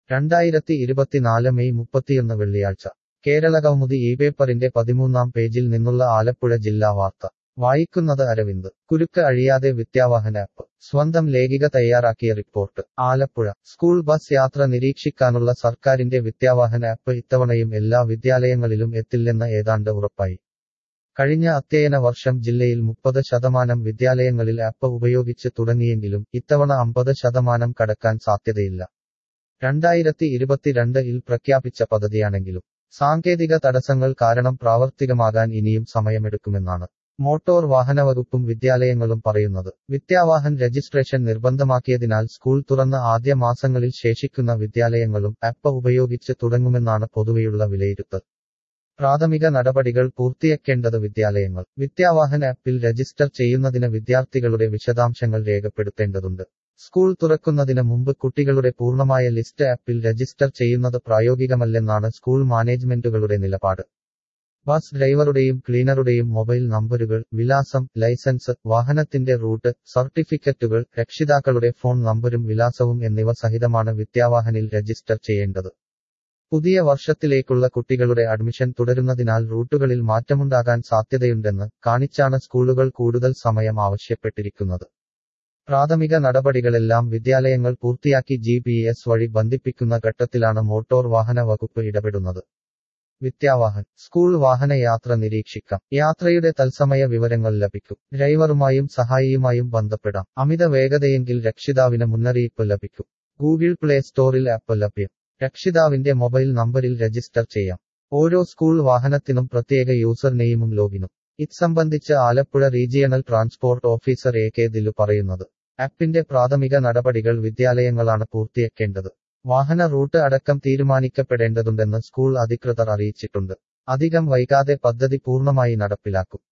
രണ്ടായിരത്തി ഇരുപത്തിനാല് മെയ് മുപ്പത്തിയൊന്ന് വെള്ളിയാഴ്ച കേരളകൗമുദി ഈ പേപ്പറിന്റെ പതിമൂന്നാം പേജിൽ നിന്നുള്ള ആലപ്പുഴ ജില്ലാ വാർത്ത വായിക്കുന്നത് അരവിന്ദ് കുരുക്ക് അഴിയാതെ വിദ്യാവാഹന ആപ്പ് സ്വന്തം ലേഖിക തയ്യാറാക്കിയ റിപ്പോർട്ട് ആലപ്പുഴ സ്കൂൾ ബസ് യാത്ര നിരീക്ഷിക്കാനുള്ള സർക്കാരിന്റെ വിദ്യാവാഹന ആപ്പ് ഇത്തവണയും എല്ലാ വിദ്യാലയങ്ങളിലും എത്തില്ലെന്ന് ഏതാണ്ട് ഉറപ്പായി കഴിഞ്ഞ അധ്യയന വർഷം ജില്ലയിൽ മുപ്പത് ശതമാനം വിദ്യാലയങ്ങളിൽ ആപ്പ് ഉപയോഗിച്ച് തുടങ്ങിയെങ്കിലും ഇത്തവണ അമ്പത് ശതമാനം കടക്കാൻ സാധ്യതയില്ല രണ്ടായിരത്തി ഇരുപത്തിരണ്ടിൽ പ്രഖ്യാപിച്ച പദ്ധതിയാണെങ്കിലും സാങ്കേതിക തടസ്സങ്ങൾ കാരണം പ്രാവർത്തികമാകാൻ ഇനിയും സമയമെടുക്കുമെന്നാണ് മോട്ടോർ വാഹനവകുപ്പും വിദ്യാലയങ്ങളും പറയുന്നത് വിദ്യാവാഹൻ രജിസ്ട്രേഷൻ നിർബന്ധമാക്കിയതിനാൽ സ്കൂൾ തുറന്ന ആദ്യ മാസങ്ങളിൽ ശേഷിക്കുന്ന വിദ്യാലയങ്ങളും ആപ്പ് ഉപയോഗിച്ച് തുടങ്ങുമെന്നാണ് പൊതുവെയുള്ള വിലയിരുത്തൽ പ്രാഥമിക നടപടികൾ പൂർത്തിയാക്കേണ്ടത് വിദ്യാലയങ്ങൾ വിദ്യാവാഹൻ ആപ്പിൽ രജിസ്റ്റർ ചെയ്യുന്നതിന് വിദ്യാർത്ഥികളുടെ വിശദാംശങ്ങൾ രേഖപ്പെടുത്തേണ്ടതുണ്ട് സ്കൂൾ തുറക്കുന്നതിന് മുമ്പ് കുട്ടികളുടെ പൂർണ്ണമായ ലിസ്റ്റ് ആപ്പിൽ രജിസ്റ്റർ ചെയ്യുന്നത് പ്രായോഗികമല്ലെന്നാണ് സ്കൂൾ മാനേജ്മെന്റുകളുടെ നിലപാട് ബസ് ഡ്രൈവറുടെയും ക്ലീനറുടെയും മൊബൈൽ നമ്പരുകൾ വിലാസം ലൈസൻസ് വാഹനത്തിന്റെ റൂട്ട് സർട്ടിഫിക്കറ്റുകൾ രക്ഷിതാക്കളുടെ ഫോൺ നമ്പരും വിലാസവും എന്നിവ സഹിതമാണ് വിദ്യാവാഹനിൽ രജിസ്റ്റർ ചെയ്യേണ്ടത് പുതിയ വർഷത്തിലേക്കുള്ള കുട്ടികളുടെ അഡ്മിഷൻ തുടരുന്നതിനാൽ റൂട്ടുകളിൽ മാറ്റമുണ്ടാകാൻ സാധ്യതയുണ്ടെന്ന് കാണിച്ചാണ് സ്കൂളുകൾ കൂടുതൽ സമയം ആവശ്യപ്പെട്ടിരിക്കുന്നത് പ്രാഥമിക നടപടികളെല്ലാം വിദ്യാലയങ്ങൾ പൂർത്തിയാക്കി ജി പി എസ് വഴി ബന്ധിപ്പിക്കുന്ന ഘട്ടത്തിലാണ് മോട്ടോർ വാഹന വകുപ്പ് ഇടപെടുന്നത് വിദ്യാവാഹൻ സ്കൂൾ വാഹന യാത്ര നിരീക്ഷിക്കാം യാത്രയുടെ തത്സമയ വിവരങ്ങൾ ലഭിക്കും ഡ്രൈവറുമായും സഹായിയുമായും ബന്ധപ്പെടാം അമിത വേഗതയെങ്കിൽ രക്ഷിതാവിന് മുന്നറിയിപ്പ് ലഭിക്കും ഗൂഗിൾ പ്ലേ സ്റ്റോറിൽ ആപ്പ് ലഭ്യം രക്ഷിതാവിന്റെ മൊബൈൽ നമ്പറിൽ രജിസ്റ്റർ ചെയ്യാം ഓരോ സ്കൂൾ വാഹനത്തിനും പ്രത്യേക യൂസർ നെയിമും ലോഗിനും ഇത് സംബന്ധിച്ച് Alappuzha regional transport officer A K Dilu പറയുന്നത് ആപ്പിന്റെ പ്രാഥമിക നടപടികൾ വിദ്യാലയങ്ങളാണ് പൂർത്തിയാക്കേണ്ടത് വാഹന റൂട്ട് അടക്കം തീരുമാനിക്കപ്പെടേണ്ടതുണ്ടെന്ന് സ്കൂൾ അധികൃതർ അറിയിച്ചിട്ടുണ്ട് അധികം വൈകാതെ പദ്ധതി പൂർണ്ണമായി നടപ്പിലാക്കും